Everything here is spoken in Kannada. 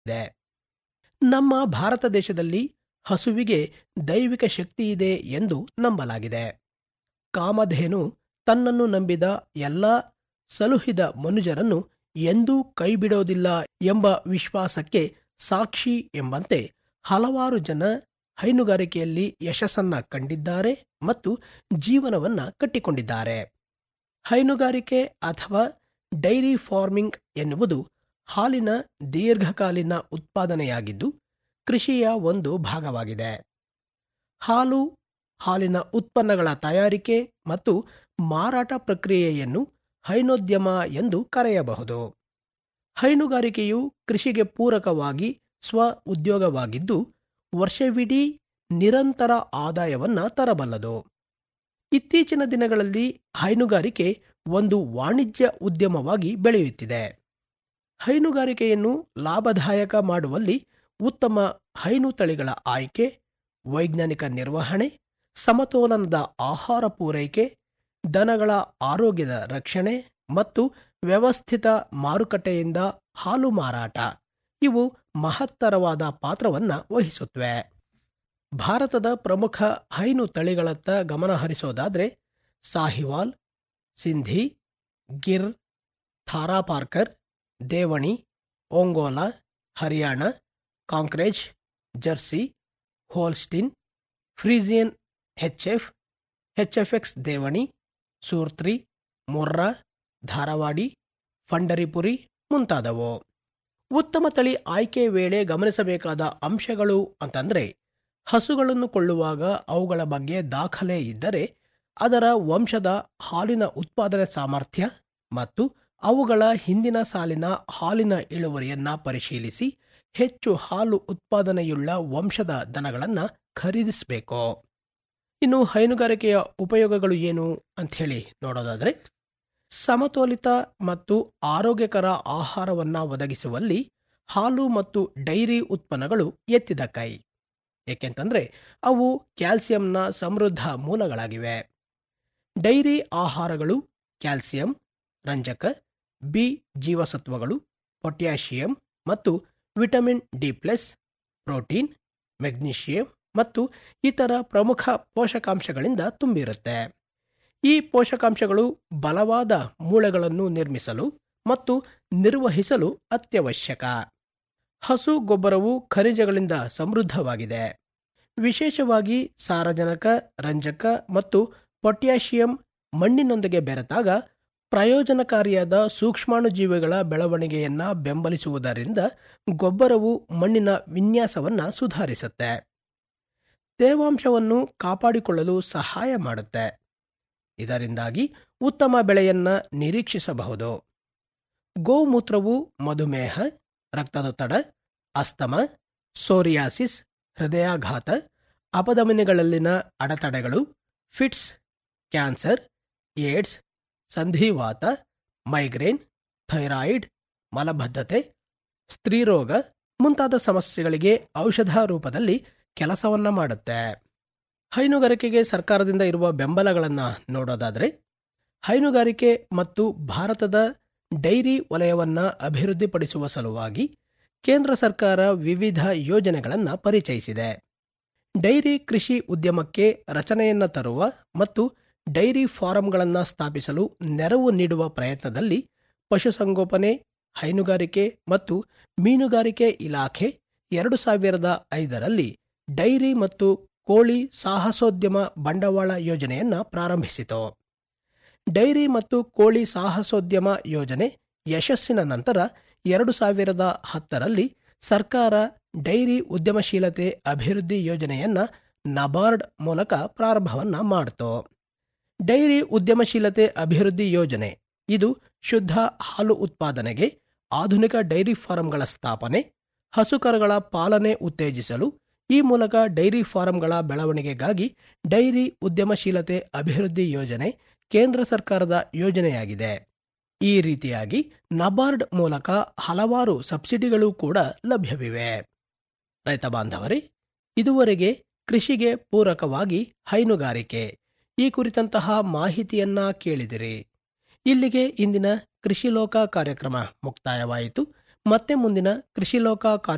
ಇದೆ ನಮ್ಮ ಭಾರತ ದೇಶದಲ್ಲಿ ಹಸುವಿಗೆ ದೈವಿಕ ಶಕ್ತಿ ಇದೆ ಎಂದು ನಂಬಲಾಗಿದೆ ಕಾಮಧೇನು ತನ್ನನ್ನು ನಂಬಿದ ಎಲ್ಲ ಸಲುಹಿದ ಮನುಜರನ್ನು ಎಂದೂ ಕೈಬಿಡೋದಿಲ್ಲ ಎಂಬ ವಿಶ್ವಾಸಕ್ಕೆ ಸಾಕ್ಷಿ ಎಂಬಂತೆ ಹಲವಾರು ಜನ ಹೈನುಗಾರಿಕೆಯಲ್ಲಿ ಯಶಸ್ಸನ್ನ ಕಂಡಿದ್ದಾರೆ ಮತ್ತು ಜೀವನವನ್ನ ಕಟ್ಟಿಕೊಂಡಿದ್ದಾರೆ ಹೈನುಗಾರಿಕೆ ಅಥವಾ ಡೈರಿ ಫಾರ್ಮಿಂಗ್ ಎನ್ನುವುದು ಹಾಲಿನ ದೀರ್ಘಕಾಲೀನ ಉತ್ಪಾದನೆಯಾಗಿದ್ದು ಕೃಷಿಯ ಒಂದು ಭಾಗವಾಗಿದೆ ಹಾಲು ಹಾಲಿನ ಉತ್ಪನ್ನಗಳ ತಯಾರಿಕೆ ಮತ್ತು ಮಾರಾಟ ಪ್ರಕ್ರಿಯೆಯನ್ನು ಹೈನೋದ್ಯಮ ಎಂದು ಕರೆಯಬಹುದು ಹೈನುಗಾರಿಕೆಯು ಕೃಷಿಗೆ ಪೂರಕವಾಗಿ ಸ್ವ ಉದ್ಯೋಗವಾಗಿದ್ದು ವರ್ಷವಿಡೀ ನಿರಂತರ ಆದಾಯವನ್ನ ತರಬಲ್ಲದು ಇತ್ತೀಚಿನ ದಿನಗಳಲ್ಲಿ ಹೈನುಗಾರಿಕೆ ಒಂದು ವಾಣಿಜ್ಯ ಉದ್ಯಮವಾಗಿ ಬೆಳೆಯುತ್ತಿದೆ ಹೈನುಗಾರಿಕೆಯನ್ನು ಲಾಭದಾಯಕ ಮಾಡುವಲ್ಲಿ ಉತ್ತಮ ಹೈನು ತಳಿಗಳ ಆಯ್ಕೆ ವೈಜ್ಞಾನಿಕ ನಿರ್ವಹಣೆ ಸಮತೋಲನದ ಆಹಾರ ಪೂರೈಕೆ ದನಗಳ ಆರೋಗ್ಯದ ರಕ್ಷಣೆ ಮತ್ತು ವ್ಯವಸ್ಥಿತ ಮಾರುಕಟ್ಟೆಯಿಂದ ಹಾಲು ಮಾರಾಟ ಇವು ಮಹತ್ತರವಾದ ಪಾತ್ರವನ್ನ ವಹಿಸುತ್ತವೆ ಭಾರತದ ಪ್ರಮುಖ ಹೈನು ತಳಿಗಳತ್ತ ಗಮನ ಹರಿಸೋದಾದ್ರೆ Sahiwal Sindhi Gir Tharparkar Deoni Ongole Hariana Kankrej Jersey Holstein Friesian HF HFX Deoni Surti Murrah Dharwadi Pandharpuri ಮುಂತಾದವು ಉತ್ತಮ ತಳಿ ಆಯ್ಕೆ ವೇಳೆ ಗಮನಿಸಬೇಕಾದ ಅಂಶಗಳು ಅಂತಂದ್ರೆ ಹಸುಗಳನ್ನು ಕೊಳ್ಳುವಾಗ ಅವುಗಳ ಬಗ್ಗೆ ದಾಖಲೆ ಇದ್ದರೆ ಅದರ ವಂಶದ ಹಾಲಿನ ಉತ್ಪಾದನೆ ಸಾಮರ್ಥ್ಯ ಮತ್ತು ಅವುಗಳ ಹಿಂದಿನ ಸಾಲಿನ ಹಾಲಿನ ಇಳುವರಿಯನ್ನ ಪರಿಶೀಲಿಸಿ ಹೆಚ್ಚು ಹಾಲು ಉತ್ಪಾದನೆಯುಳ್ಳ ವಂಶದ ದನಗಳನ್ನ ಖರೀದಿಸಬೇಕು ಇನ್ನು ಹೈನುಗಾರಿಕೆಯ ಉಪಯೋಗಗಳು ಏನು ಅಂಥೇಳಿ ನೋಡೋದಾದ್ರೆ ಸಮತೋಲಿತ ಮತ್ತು ಆರೋಗ್ಯಕರ ಆಹಾರವನ್ನ ಒದಗಿಸುವಲ್ಲಿ ಹಾಲು ಮತ್ತು ಡೈರಿ ಉತ್ಪನ್ನಗಳು ಎತ್ತಿದ ಕೈ ಏಕೆಂತಂದ್ರೆ ಅವು ಕ್ಯಾಲ್ಸಿಯಂನ ಸಮೃದ್ಧ ಮೂಲಗಳಾಗಿವೆ ಡೈರಿ ಆಹಾರಗಳು ಕ್ಯಾಲ್ಸಿಯಂ ರಂಜಕ ಬಿ ಜೀವಸತ್ವಗಳು ಪೊಟ್ಯಾಷಿಯಂ ಮತ್ತು vitamin D plus protein magnesium ಮತ್ತು ಇತರ ಪ್ರಮುಖ ಪೋಷಕಾಂಶಗಳಿಂದ ತುಂಬಿರುತ್ತೆ ಈ ಪೋಷಕಾಂಶಗಳು ಬಲವಾದ ಮೂಳೆಗಳನ್ನು ನಿರ್ಮಿಸಲು ಮತ್ತು ನಿರ್ವಹಿಸಲು ಅತ್ಯವಶ್ಯಕ ಹಸು ಗೊಬ್ಬರವು ಖನಿಜಗಳಿಂದ ಸಮೃದ್ಧವಾಗಿದೆ ವಿಶೇಷವಾಗಿ ಸಾರಜನಕ ರಂಜಕ ಮತ್ತು ಪೊಟ್ಯಾಷಿಯಂ ಮಣ್ಣಿನೊಂದಿಗೆ ಬೆರೆತಾಗ ಪ್ರಯೋಜನಕಾರಿಯಾದ ಸೂಕ್ಷ್ಮಾಣುಜೀವಿಗಳ ಬೆಳವಣಿಗೆಯನ್ನ ಬೆಂಬಲಿಸುವುದರಿಂದ ಗೊಬ್ಬರವು ಮಣ್ಣಿನ ವಿನ್ಯಾಸವನ್ನ ಸುಧಾರಿಸುತ್ತೆ ತೇವಾಂಶವನ್ನು ಕಾಪಾಡಿಕೊಳ್ಳಲು ಸಹಾಯ ಮಾಡುತ್ತೆ ಇದರಿಂದಾಗಿ ಉತ್ತಮ ಬೆಳೆಯನ್ನ ನಿರೀಕ್ಷಿಸಬಹುದು ಗೋಮೂತ್ರವು ಮಧುಮೇಹ ರಕ್ತದೊತ್ತಡ ಅಸ್ತಮ ಸೋರಿಯಾಸಿಸ್ ಹೃದಯಾಘಾತ ಅಪಧಮನಿಗಳಲ್ಲಿನ ಅಡೆತಡೆಗಳು ಫಿಟ್ಸ್ ಕ್ಯಾನ್ಸರ್ ಏಡ್ಸ್ ಸಂಧಿವಾತ ಮೈಗ್ರೇನ್ ಥೈರಾಯಿಡ್ ಮಲಬದ್ಧತೆ ಸ್ತ್ರೀರೋಗ ಮುಂತಾದ ಸಮಸ್ಯೆಗಳಿಗೆ ಔಷಧ ರೂಪದಲ್ಲಿ ಕೆಲಸವನ್ನ ಮಾಡುತ್ತೆ ಹೈನುಗಾರಿಕೆಗೆ ಸರ್ಕಾರದಿಂದ ಇರುವ ಬೆಂಬಲಗಳನ್ನ ನೋಡೋದಾದ್ರೆ ಹೈನುಗಾರಿಕೆ ಮತ್ತು ಭಾರತದ ಡೈರಿ ವಲಯವನ್ನ ಅಭಿವೃದ್ಧಿಪಡಿಸುವ ಸಲುವಾಗಿ ಕೇಂದ್ರ ಸರ್ಕಾರ ವಿವಿಧ ಯೋಜನೆಗಳನ್ನ ಪರಿಚಯಿಸಿದೆ ಡೈರಿ ಕೃಷಿ ಉದ್ಯಮಕ್ಕೆ ರಚನೆಯನ್ನ ತರುವ ಮತ್ತು ಡೈರಿ ಫಾರಂಗಳನ್ನ ಸ್ಥಾಪಿಸಲು ನೆರವು ನೀಡುವ ಪ್ರಯತ್ನದಲ್ಲಿ ಪಶುಸಂಗೋಪನೆ ಹೈನುಗಾರಿಕೆ ಮತ್ತು ಮೀನುಗಾರಿಕೆ ಇಲಾಖೆ ಎರಡು ಸಾವಿರದ ಐದರಲ್ಲಿ ಡೈರಿ ಮತ್ತು ಕೋಳಿ ಸಾಹಸೋದ್ಯಮ ಬಂಡವಾಳ ಯೋಜನೆಯನ್ನ ಪ್ರಾರಂಭಿಸಿತು ಡೈರಿ ಮತ್ತು ಕೋಳಿ ಸಾಹಸೋದ್ಯಮ ಯೋಜನೆ ಯಶಸ್ಸಿನ ನಂತರ ಎರಡು ಸಾವಿರದ ಹತ್ತರಲ್ಲಿ ಸರ್ಕಾರ ಡೈರಿ ಉದ್ಯಮಶೀಲತೆ ಅಭಿವೃದ್ಧಿ ಯೋಜನೆಯನ್ನ ನಬಾರ್ಡ್ ಮೂಲಕ ಪ್ರಾರಂಭವನ್ನ ಮಾಡಿತು ಡೈರಿ ಉದ್ಯಮಶೀಲತೆ ಅಭಿವೃದ್ಧಿ ಯೋಜನೆ ಇದು ಶುದ್ಧ ಹಾಲು ಉತ್ಪಾದನೆಗೆ ಆಧುನಿಕ ಡೈರಿ ಫಾರಂಗಳ ಸ್ಥಾಪನೆ ಹಸುಕರುಗಳ ಪಾಲನೆ ಉತ್ತೇಜಿಸಲು ಈ ಮೂಲಕ ಡೈರಿ ಫಾರಂಗಳ ಬೆಳವಣಿಗೆಗಾಗಿ ಡೈರಿ ಉದ್ಯಮಶೀಲತೆ ಅಭಿವೃದ್ಧಿ ಯೋಜನೆ ಕೇಂದ್ರ ಸರ್ಕಾರದ ಯೋಜನೆಯಾಗಿದೆ ಈ ರೀತಿಯಾಗಿ ನಬಾರ್ಡ್ ಮೂಲಕ ಹಲವಾರು ಸಬ್ಸಿಡಿಗಳು ಕೂಡ ಲಭ್ಯವಿವೆ ರೈತ ಬಾಂಧವರೇ ಇದುವರೆಗೆ ಕೃಷಿಗೆ ಪೂರಕವಾಗಿ ಹೈನುಗಾರಿಕೆ ಈ ಕುರಿತಂತಹ ಮಾಹಿತಿಯನ್ನ ಕೇಳಿದಿರಿ ಇಲ್ಲಿಗೆ ಇಂದಿನ ಕೃಷಿ ಲೋಕ ಕಾರ್ಯಕ್ರಮ ಮುಕ್ತಾಯವಾಯಿತು ಮತ್ತೆ ಮುಂದಿನ ಕೃಷಿ ಲೋಕ ಕಾರ್ಯ